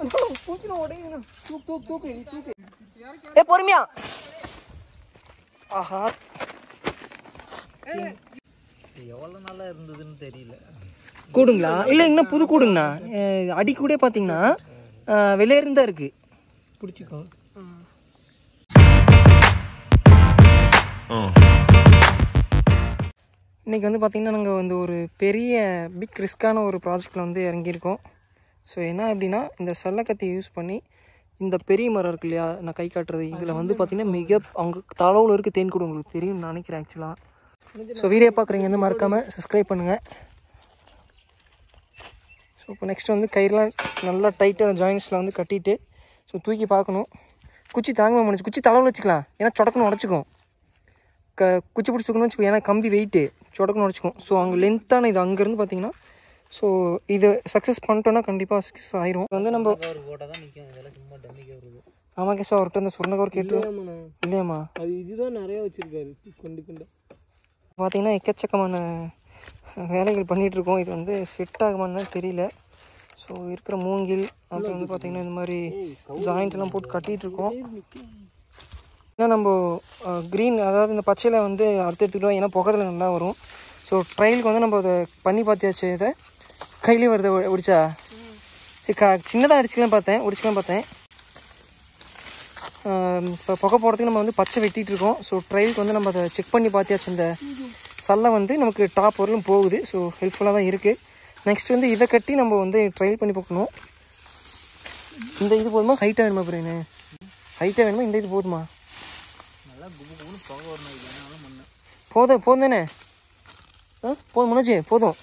ஏ பொறுமையா ஆஹா எவ்வளோ நாளாக இருந்ததுன்னு தெரியல கூடுங்களா இல்லை இன்னும் புது கூடுங்கண்ணா அஹ் அடி கூட பார்த்தீங்கன்னா அஹ் வெளியேருந்து தான் இருக்கு பிடிச்சிக்கோ இன்னைக்கு வந்து பார்த்தீங்கன்னா நாங்கள் வந்து ஒரு பெரிய பிக் ரிஸ்க்கான ஒரு ப்ராஜெக்டில் வந்து இறங்கியிருக்கோம் ஸோ என்ன அப்படின்னா இந்த சல்லக்கத்தி யூஸ் பண்ணி இந்த பெரிய மரம் இருக்கு இல்லையா நான் கை காட்டுறது இதில் வந்து பார்த்தீங்கன்னா மிக அவங்க தளவில் இருக்க தேன் கூட உங்களுக்கு தெரியும் நினைக்கிறேன் ஆக்சுவலாக ஸோ வீடியோ பார்க்குறீங்க வந்து மறக்காமல் சப்ஸ்கிரைப் பண்ணுங்கள் ஸோ இப்போ நெக்ஸ்ட் வந்து கயிறுலாம் நல்லா டைட்டாக ஜாயின்ஸில் வந்து கட்டிட்டு ஸோ தூக்கி பார்க்கணும் குச்சி தாங்க முடிச்சு குச்சி தளவில் வச்சுக்கலாம் ஏன்னா சொடக்குன்னு உடச்சிக்கும் க குச்சி பிடிச்சி தூக்கணும்னு வச்சுக்கோ ஏன்னா கம்பி வெயிட்டு சொடக்குன்னு உடச்சிக்கும் ஸோ அங்கே லென்த்தான இது அங்கேருந்து பார்த்தீங்கன்னா ஸோ இது சக்ஸஸ் பண்ணிட்டோன்னா கண்டிப்பாக சக்ஸஸ் ஆயிரும் இது வந்து நம்ம கவர் போட்டால் தான் நிற்கும் இதெல்லாம் சும்மா டம்மிக்கு வருது ஆமாம் கேஷோ அவர்கிட்ட இந்த சுருண்ட கவர் கேட்டு இல்லையாம்மா அது இதுதான் நிறைய வச்சிருக்காரு கொண்டு கொண்டு பார்த்தீங்கன்னா எக்கச்சக்கமான வேலைகள் பண்ணிகிட்டு இருக்கோம் இது வந்து செட் ஆகுமான்னு தெரியல ஸோ இருக்கிற மூங்கில் அப்புறம் வந்து பார்த்தீங்கன்னா இந்த மாதிரி ஜாயிண்ட் எல்லாம் போட்டு கட்டிட்டு இருக்கோம் ஏன்னா நம்ம க்ரீன் அதாவது இந்த பச்சையில் வந்து அறுத்து எடுத்துக்கிட்டோம் ஏன்னா புகத்தில் நல்லா வரும் ஸோ ட்ரையலுக்கு வந்து நம்ம அதை பண்ணி பார்த்தியாச்சு இதை கையிலே வருது ஒ- ஒடிச்சா சரி கா சின்னதாக அடிச்சுக்கலாம் பார்த்தேன் ஒடிச்சுக்கலாம் பார்த்தேன் இப்போ புகை போடுறதுக்கு நம்ம வந்து பச்சை வெட்டிட்டு இருக்கோம் ஸோ ட்ரையலுக்கு வந்து நம்ம அதை செக் பண்ணி பார்த்தியாச்சு இந்த சல்லை வந்து நமக்கு டாப் வரலும் போகுது ஸோ ஹெல்ப்ஃபுல்லாக தான் இருக்குது நெக்ஸ்ட் வந்து இதை கட்டி நம்ம வந்து ட்ரையல் பண்ணி பார்க்கணும் இந்த இது போதுமா ஹைட்டாக வேணுமா பிரியாணி ஹைட்டாக வேணுமா இந்த இது போதுமா நல்லா குபு குபுன்னு புகை வரணும் இது என்னாலும் பண்ணேன் போதும் போதும் தானே ஆ போதும் முன்னாச்சு போதும்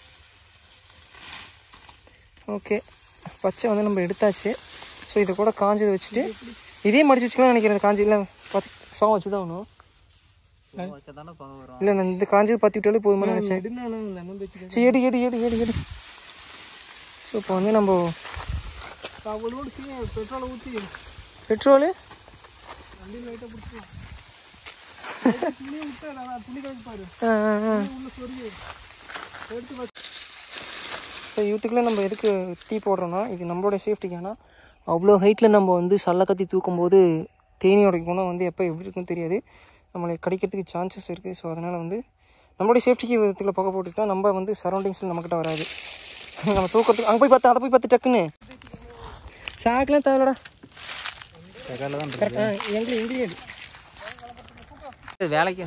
ஓகே பச்சை வந்து நம்ம எடுத்தாச்சு ஸோ இதை கூட காஞ்சதை வச்சுட்டு இதே மடிச்சு வச்சுக்கலாம் நினைக்கிறேன் காஞ்சி இல்லை பத்து சோகம் வச்சு தான் ஒன்றும் சும்மா வச்சா தானே புகை வரும் இல்லை நான் இந்த காஞ்சது பற்றி விட்டாலே போதுமா நினச்சேன் லெமன் வச்சுக்க சரி எடு எடு எடு எடு எடு ஸோ இப்போ வந்து நம்ம அவளோட சீ பெட்ரோலை ஊற்றி பெட்ரோலு வண்டியில் லைட்டாக பிடிச்சிக்கலாம் துணியை விட்டு நான் துணி கழிச்சு பாரு ஆ ஆ ஆ உள்ள சொருகி எடுத்து வச்சு ஸோ யூத்துக்குள்ளே நம்ம எதுக்கு தீ போடுறோன்னா இது நம்மளோட சேஃப்டிக்கானா அவ்வளோ ஹைட்டில் நம்ம வந்து சல்ல கத்தி தூக்கும்போது தேனியோட குணம் வந்து எப்போ எப்படி இருக்குன்னு தெரியாது நம்மளை கடிக்கிறதுக்கு சான்சஸ் இருக்குது ஸோ அதனால் வந்து நம்மளுடைய சேஃப்டிக்கு விதத்தில் பக்கம் போட்டுக்கிட்டா நம்ம வந்து சரௌண்டிங்ஸில் நம்மக்கிட்ட வராது நம்ம தூக்கிறதுக்கு அங்கே போய் பார்த்து அதை போய் பார்த்து டக்குன்னு சாக்கெலாம் தேவைடா செகண்டில் தான் கரெக்ட் ஆ எங்களுக்கு இங்கிலீஷ் இருக்குது வேலைக்கு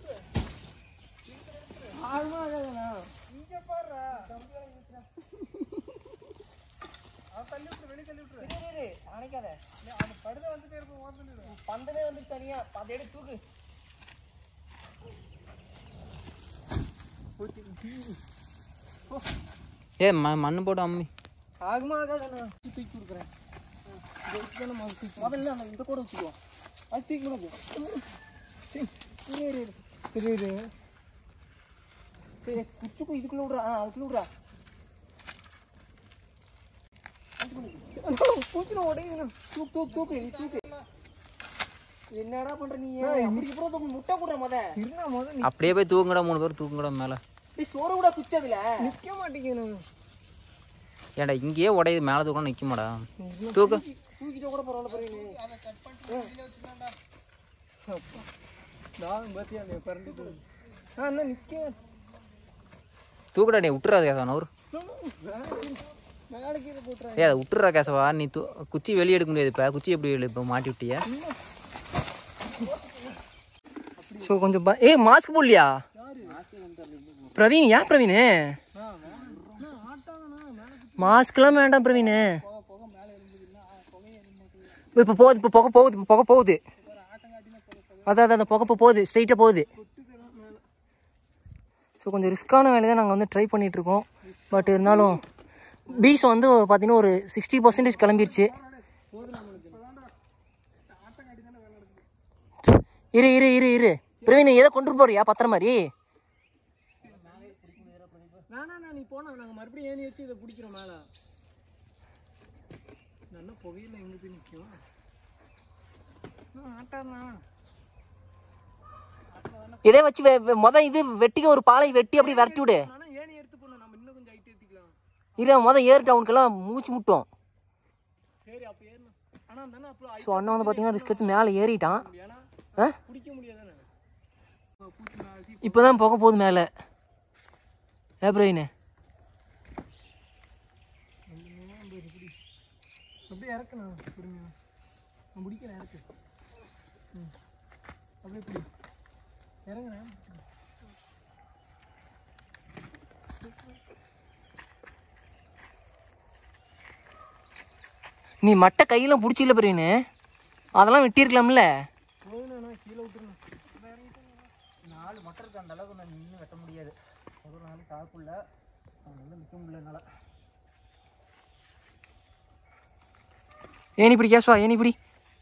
பந்தமே வந்து தனியா அதை எடுத்து தூக்கு ஏ ம மண் போட்டு அம்மி ஆகுமா ஆகாதா தூக்கி கொடுக்குறேன் முதல்ல அந்த இந்த கூட வச்சுக்கோ அது தூக்கி முடியாது இரு இரு இரு இரு இரு சரி குச்சிக்கும் இதுக்குள்ள விட்றா ஆ அதுக்குள்ள விட்றா தூக்கிடும் உடையணும் தூக்கு தூக்கு தூக்கு நீ தூக்கு என்னடா பண்ற நீ அப்படி அப்புறம் தூக்கு முட்டை கூட முத இருந்தா முதல் அப்படியே போய் தூங்குடா மூணு பேர் தூங்குடா மேலே நீ சோற கூட குச்சதுல நிற்க மாட்டேங்கணும் ஏன்டா இங்கேயே உடையுது மேலே தூக்கம் நிற்குமாடா தூக்கு தூக்கிட்ட கூட பரவாயில்ல பாருங்க நான் பார்த்தியா அந்த பறந்து நான் என்ன நிற்க தூக்குடா நீ விட்டுறாது கேசவா ஒரு மேலே கீழே போட்டுறேன் ஏ அதை விட்டுறா கேசவா நீ தூ குச்சி வெளியே எடுக்க முடியாது இப்போ குச்சி எப்படி வெளியே இப்போ மாட்டி விட்டியா ஸோ கொஞ்சம் ப- ஏய் மாஸ்க் போடலையா பிரவீன் ஏன் பிரவீன் மாஸ்க்லாம் வேண்டாம் பிரவீன் இப்போ போகுது இப்போ புகை போகுது இப்போ புகை போகுது அதான் அதான் அந்த புகை இப்போ போகுது ஸ்ட்ரைட்டாக போகுது ஸோ கொஞ்சம் ரிஸ்க்கான வேலை தான் நாங்கள் வந்து ட்ரை பண்ணிட்டு இருக்கோம் பட் இருந்தாலும் பீஸ் வந்து பார்த்தீங்கன்னா ஒரு சிக்ஸ்டி பர்சன்டேஜ் கிளம்பிருச்சு இரு இரு இரு இரு பிரவீன் ஏதோ கொண்டு போறியா பத்திர மாதிரி வேணா நான் நீ போனா நாங்கள் மறுபடியும் ஏணி வச்சு இதை பிடிக்கிறோம் மேலே நல்லா புகையில எங்கே போய் நிற்கும் ஆட்டாண்ணா இதே வச்சு வெ- வெ- மொத இது வெட்டிக்க ஒரு பாலை வெட்டி அப்படி விரட்டி விடு ஆனால் ஏணி எடுத்து போடணும் நம்ம இன்னும் கொஞ்சம் ஹைட் ஏற்றிக்கலாம் இரு மொத ஏர் டவுனுக்கெல்லாம் மூச்சு முட்டும் சரி அப்போ ஏறணும் ஆனால் தானே அப்புறம் ஸோ அண்ணன் வந்து பார்த்தீங்கன்னா ரிஸ்க் எடுத்து மேலே ஏறிட்டான் ஏன்னா ஆ பிடிக்க முடியாதானே பூச்சி மேலே இப்போ தான் போக போகுது மேலே ஏ பிரவீனு அப்படியே இறக்கணும் பொறுமையா நான் பிடிக்கிறேன் இறக்கு ம் அப்படியே பிடி இறங்குறேன் நீ மட்டை கையெல்லாம் பிடிச்சில பிரவீனு அதெல்லாம் வெட்டியிருக்கலாம்ல போதுண்ணா கீழே விட்டுருணும் நாலு மட்டர் இருக்கு அந்த அளவுக்கு நான் நின்று வெட்ட முடியாது ஒரு நாள் டாப்புள்ள அதனால நிற்க முடியல என்னால் ஏனி பிடி கேஸ்வா ஏனி பிடி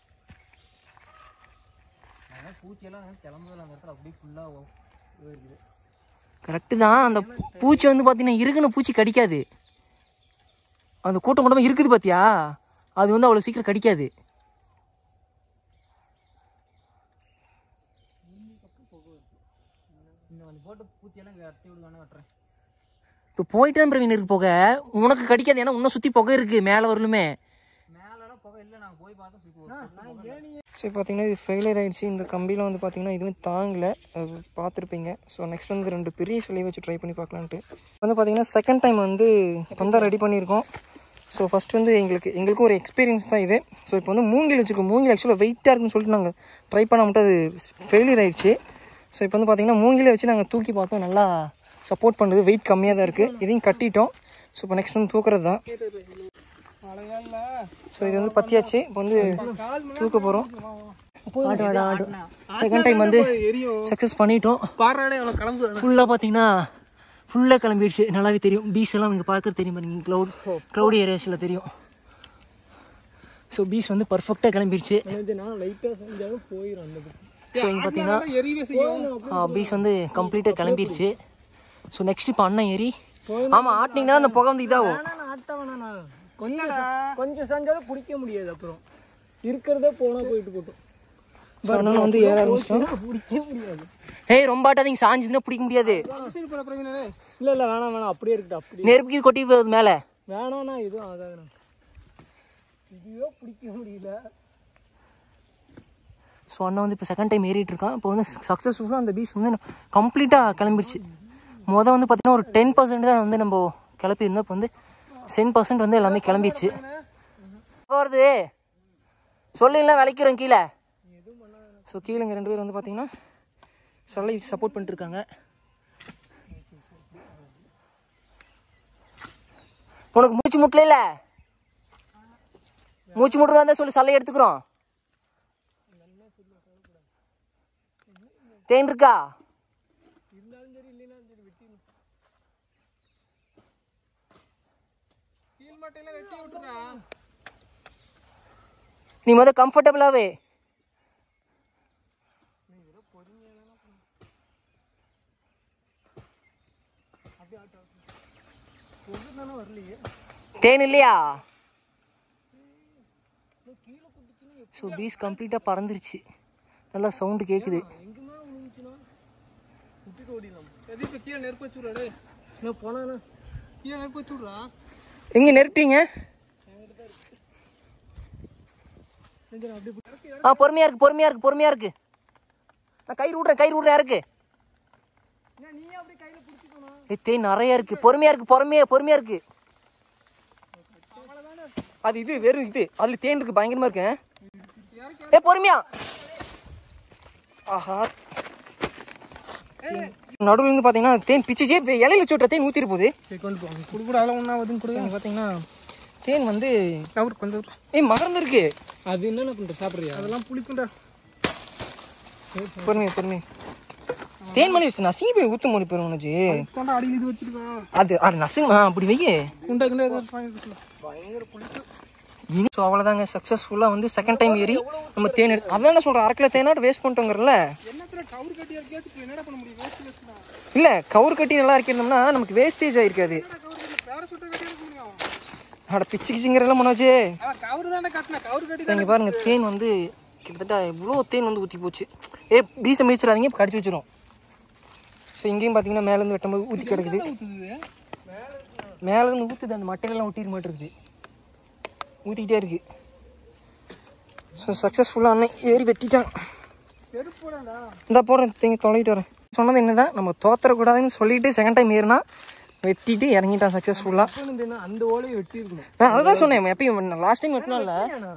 அதனால் பூச்சியெல்லாம் கிளம்புதில்ல அந்த இடத்துல அப்படியே ஃபுல்லாக இருக்குது கரெக்டு தான் அந்த பூச்சி வந்து பார்த்தீங்கன்னா இருக்குன்னு பூச்சி கடிக்காது அந்த கூட்டம் கூட்டமாக இருக்குது பார்த்தியா அது வந்து அவ்வளோ சீக்கிரம் கடிக்காது இன்னும் வந்து போட்டு பூச்சியெல்லாம் இங்கே அட்டி விடுவானே வெட்டுறேன் இப்போ போயிட்டு தான் பிரவீன் இருக்கு போக உனக்கு கடிக்காது ஏன்னா இன்னும் சுற்றி புகை இருக்குது மேலே வரலுமே மேலெல்லாம் புகை இல்லை நாங்கள் போய் பார்த்தோம் இப்போ சரி பார்த்தீங்கன்னா இது ஃபெயிலியர் ஆயிடுச்சு இந்த கம்பியில் வந்து பார்த்தீங்கன்னா இதுவும் தாங்கலை அது பார்த்துருப்பீங்க ஸோ நெக்ஸ்ட் வந்து ரெண்டு பெரிய சிலையை வச்சு ட்ரை பண்ணி பார்க்கலான்ட்டு வந்து பார்த்தீங்கன்னா செகண்ட் டைம் வந்து பந்தா ரெடி பண்ணியிருக்கோம் ஸோ ஃபஸ்ட் வந்து எங்களுக்கு எங்களுக்கும் ஒரு எக்ஸ்பீரியன்ஸ் தான் இது ஸோ இப்போ வந்து மூங்கில் வச்சுருக்கோம் மூங்கில் ஆக்சுவலாக வெயிட்டாக இருக்குன்னு சொல்லிட்டு நாங்கள் ட்ரை பண்ண மட்டும் அது ஃபெயிலியர் ஆயிடுச்சு ஸோ இப்போ வந்து பார்த்தீங்கன்னா மூங்கிலை வச்சு நாங்கள் தூக்கி பார்த்தோம் நல்லா சப்போர்ட் பண்ணுறது வெயிட் கம்மியாக தான் இருக்குது இதையும் கட்டிட்டோம் ஸோ இப்போ நெக்ஸ்ட் வந்து தூக்குறது தான் அழகா இல்லை ஸோ இது வந்து பத்தியாச்சு இப்போ வந்து கால் தூக்க போகிறோம் ஆடு ஆடு ஆடு செகண்ட் டைம் வந்து எரியும் சக்ஸஸ் பண்ணிட்டோம் பாறாடே எவ்வளோ கிளம்புது ஃபுல்லாக பார்த்தீங்கன்னா ஃபுல்லாக கிளம்பிடுச்சு நல்லாவே தெரியும் பீஸ் எல்லாம் இங்கே பார்க்குறது தெரியும் பாருங்க க்ளவுட் க்ளவுடி ஏரியாஸில் தெரியும் ஸோ பீஸ் வந்து பர்ஃபெக்டாக கிளம்பிடுச்சு நான் லைட்டாக செஞ்சாலும் போயிடும் அந்த புக்கு ஸோ இங்கே பார்த்தீங்கன்னா எரியவே செய்யும் பீஸ் வந்து கம்ப்ளீட்டாக கிளம்பிடுச்சு ஸோ நெக்ஸ்ட் இப்போ அண்ணன் ஏறி ஆமாம் ஆட்டினீங்கன்னா அந்த புகை வந்து இதாகும் நான் ஆட்ட வேணாண்ணா கொஞ்சம் செ- கொஞ்சம் செஞ்சாலும் பிடிக்க முடியாது அப்புறம் இருக்கிறதே போனால் போயிட்டு போட்டோம் ஸோ அண்ணன் வந்து ஏற ஆரம்பிச்சிட்டோம் பிடிக்க முடியாது ஏய் ரொம்ப ஆட்டாதீங்க சாஞ்சுன்னா பிடிக்க முடியாது சரி போட பிரவீனே இல்லை இல்லை வேணாம் வேணாம் அப்படியே இருக்கட்டும் அப்படி நெருப்புக்கு இது கொட்டி போகுது மேலே வேணாண்ணா எதுவும் ஆகாதுண்ணா இதுவே பிடிக்க முடியல ஸோ அண்ணன் வந்து இப்போ செகண்ட் டைம் ஏறிட்டு இருக்கான் இப்போ வந்து சக்ஸஸ்ஃபுல்லாக அந்த பீஸ் வந்து கம்ப்ளீட்டாக கிளம்பிடுச்சு மொதல் வந்து பார்த்தீங்கன்னா ஒரு டென் பர்சன்ட் தான் வந்து நம்ம கிளப்பியிருந்தோம் இப்போ வந்து சென் பர்சன்ட் வந்து எல்லாமே கிளம்பிடுச்சு வருது சொல்லிங்களா விளைக்கிறோம் கீழே ஸோ கீழே இங்கே ரெண்டு பேர் வந்து பார்த்தீங்கன்னா சல்லை சப்போர்ட் பண்ணிட்டு இருக்காங்க உனக்கு மூச்சு முட்டல இல்ல மூச்சு முட்டுறதா இருந்தா சொல்லி சல்லை எடுத்துக்கிறோம் தேன் இருக்கா கீழ் மட்டையில வெட்டி விட்டுறா நீ முத கம்ஃபர்டபுளாவே தேன் இல்லையா ஸோ பீஸ் கம்ப்ளீட்டாக பறந்துருச்சு நல்லா சவுண்டு கேட்குது எங்குமா விழுந்துச்சுன்னா விட்டுட்டு ஓடிடலாம் எது இப்போ கீழே நெருப்பு வச்சு விட்றாடே என்ன போனாண்ணா கீழே நெருப்பு வச்சு விட்றா எங்கே நெருப்பிட்டீங்க செஞ்சு அப்படி இறக்கி ஆ பொறுமையாக இருக்கு பொறுமையாக இருக்கு பொறுமையாக இருக்கு நான் கயிறு விட்றேன் கயிறு விட்றேன் யாருக்கு ஏன் நீ அப்படியே கையில் பிடிச்சிக்கணும் ஏய் தேன் நிறைய இருக்கு பொறுமையாக இருக்கு பொறுமையா பொறுமையாக இருக்கு அது இது வெறும் இது அதில் தேன் இருக்கு பயங்கரமாக இருக்கு ஏ பொறுமையா ஆஹா நடுவில் இருந்து பார்த்தீங்கன்னா தேன் பிச்சுச்சே இலையில வச்சு விட்ட தேன் ஊற்றிட்டு போகுது சரி கொண்டு போங்க குடு கூட அளவு ஒன்றா வருதுன்னு கொடுங்க இங்க பார்த்தீங்கன்னா தேன் வந்து அவர் கொஞ்சம் ஏய் மகர்ந்து இருக்கு அது என்னென்ன பண்ணுற சாப்பிட்றியா அதெல்லாம் புளிக்குண்டா பொறுமையா பொறுமையா தேன் மணி வச்சு நசுங்கி போய் ஊற்ற முடியும் பெரும் உனச்சு கொண்டா அடி இது வச்சிருக்கான் அது அது நசுங்க ஆ, அப்படி வையே குண்டா குண்டா ஏதாவது வாங்கி பயங்கர புளிப்பு ஸோ அவ்வளோதாங்க சக்ஸஸ்ஃபுல்லாக வந்து செகண்ட் டைம் ஏறி நம்ம தேன் எடுத்து அதான் சொல்கிறேன் அரை கிலோ தேனாட்டு வேஸ்ட் பண்ணிட்டோங்கிறல என்னத்துல கவுர் கட்டி இறக்கியாச்சு என்னடா பண்ண முடியும் வேஸ்ட் வேஸ்ட் தான் இல்லை கவுர் கட்டி நல்லா இருக்கிருந்தோம்னா நமக்கு வேஸ்டேஜ் ஆயிருக்காது கவுர் கட்டி பேரசூட்டை கட்டி இருக்க முடியும் அட பிச்சு கிச்சிங்கிறதெல்லாம் பண்ணாச்சு அவன் கவுர் தானே கட்டின கவுர் கட்டி ஸோ இங்கே பாருங்க தேன் வந்து கிட்டத்தட்ட இவ்வளோ தேன் வந்து ஊற்றி போச்சு ஏ பீசை மிதிச்சிடாதீங்க கடிச்சு வச்சிரும் ஸோ இங்கேயும் பார்த்தீங்கன்னா மேலேருந்து வெட்டும்போது ஊற்றி கிடக்குது ஊத்துது மேலேருந்து ஊற்றுது அந்த மட்டையிலலாம் ஒட்டிட மாட்டிருக்குது ஊற்றிக்கிட்டே இருக்கு ஸோ சக்ஸஸ்ஃபுல்லாக அண்ணன் ஏறி வெட்டிட்டான் செருப்புடாடா இந்த போடுறேன் தேங்க தொலைகிட்டு வரேன் சொன்னது என்னதான் நம்ம தோத்தரக்கூடாதுன்னு சொல்லிட்டு செகண்ட் டைம் ஏறினா வெட்டிட்டு இறங்கிட்டான் சக்ஸஸ்ஃபுல்லாக அப்போ அந்த ஓலையை வெட்டி இருக்கணும் அதுதான் சொன்னேன் எப்பயும் லாஸ்ட் டைம் வெட்டினல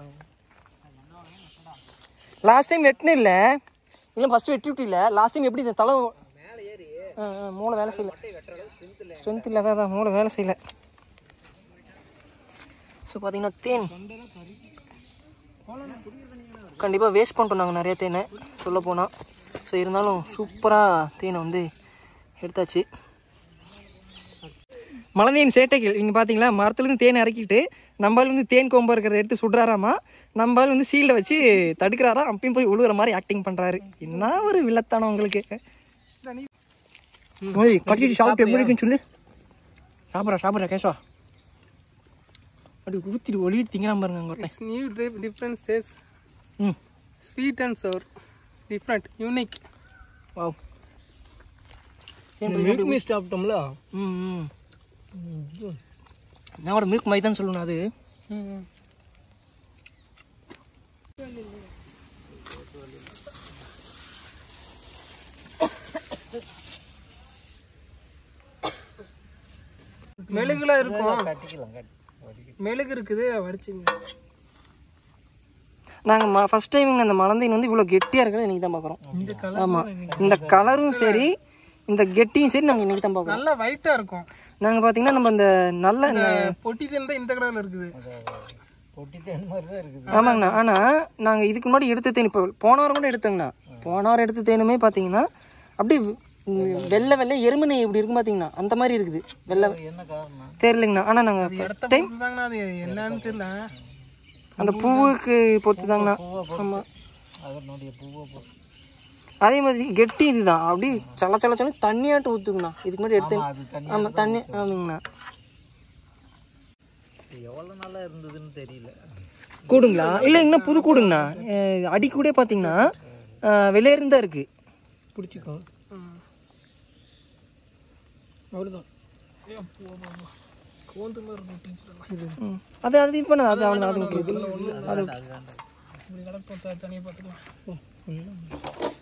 லாஸ்ட் டைம் வெட்டின இல்லை இல்லை ஃபஸ்ட்டு வெட்டி விட்டு இல்லை லாஸ்ட் டைம் எப்படி இந்த தலை ஆ, ஆ, மூளை வேலை செய்யல ஸ்ட்ரென்த் இல்லை அதான் அதான் மூளை வேலை செய்யல ஸோ பார்த்தீங்கன்னா தேன் கண்டிப்பாக வேஸ்ட் பண்ணிட்டோம் நாங்கள் நிறைய தேனை சொல்ல போனால் ஸோ இருந்தாலும் சூப்பராக தேனை வந்து எடுத்தாச்சு மலந்தேன் சேட்டைகள் இங்கே பார்த்தீங்களா மரத்துலேருந்து தேனை இறக்கிட்டு நம்மளால வந்து தேன் கொம்பு இருக்கிறத எடுத்து சுடுறாராமா நம்மளால வந்து சீல்டை வச்சு தடுக்கிறாரா அப்பயும் போய் உழுகுற மாதிரி ஆக்டிங் பண்ணுறாரு என்ன ஒரு வில்லத்தானம் உங்களுக்கு ஓய் கட்டிட்டு சாப்பிட்டு எப்படி இருக்குன்னு சொல்லு சாப்பிட்றா சாப்பிட்றா கேஷவா அப்படி ஊற்றிட்டு ஒளி திங்கிறான் பாருங்க அங்கே ஒருத்தன் இட்ஸ் நியூ டிஃப்ரெண்ட் ஸ்டேஸ் hmm sweet and sour different unique wow Milk Mist சாப்பிட்டோம்ல ம் ம் நான் மில்க் மைதான் சொல்லணும் அது மெழுகுலாம் இருக்கும் மெழுகு இருக்குது வடிச்சுங்க நாங்கள் ஃபர்ஸ்ட் டைம் அந்த மலந்தைன் வந்து இவ்வளோ கெட்டியாக இருக்கிறத இன்னைக்கு தான் பார்க்குறோம் இந்த கலர் ஆமாம் இந்த கலரும் சரி இந்த கெட்டியும் சரி நாங்கள் இன்னைக்கு தான் பார்க்குறோம் நல்லா ஒயிட்டா இருக்கும் நாங்கள் பார்த்தீங்கன்னா நம்ம இந்த நல்ல இந்த பொட்டி தேன் தான் இந்த கலர்ல இருக்குது ஆமாங்கண்ணா ஆனால் நாங்கள் இதுக்கு முன்னாடி எடுத்த தேன் இப்போ போன வாரம் கூட எடுத்தோங்கண்ணா போன வாரம் எடுத்த தேனுமே பார்த்தீங்கன்னா அப்படியே ம், வெள்ளை வெள்ளை எருமனை இப்படி இருக்கும் பார்த்தீங்கன்னா அந்த மாதிரி இருக்குது வெள்ளை தெரியலைங்கண்ணா ஆனால் நாங்கள் ஃபர்ஸ்ட் டைம் இதுதாங்கண்ணா அது என்னன்னு தெரியல அந்த பூவுக்கு பொறுத்து தாங்கண்ணா ஆமாம் அதே மாதிரி கெட்டி இதுதான் அப்படி சல சல சல தண்ணியாட்டு ஊற்றுங்கண்ணா இதுக்கு முன்னாடி எடுத்தேன் ஆமாம் தண்ணி ஆமாங்கண்ணா எவ்வளோ நல்லா இருந்ததுன்னு தெரியல கூடுங்களா இல்லை இன்னும் புது கூடுங்கண்ணா அஹ் அடி கூட பார்த்தீங்கன்னா வெளியேருந்து தான் இருக்குது பிடிச்சிக்கோ அவ்வளோதான் கோந்து மாதிரி இருக்கும் டீச்சர் ம். அது அது இது பண்ண அது அவ்வளோ அது விட்டுரு. அது இப்படி கலெக்ட் தனியாக பார்த்துக்கலாம்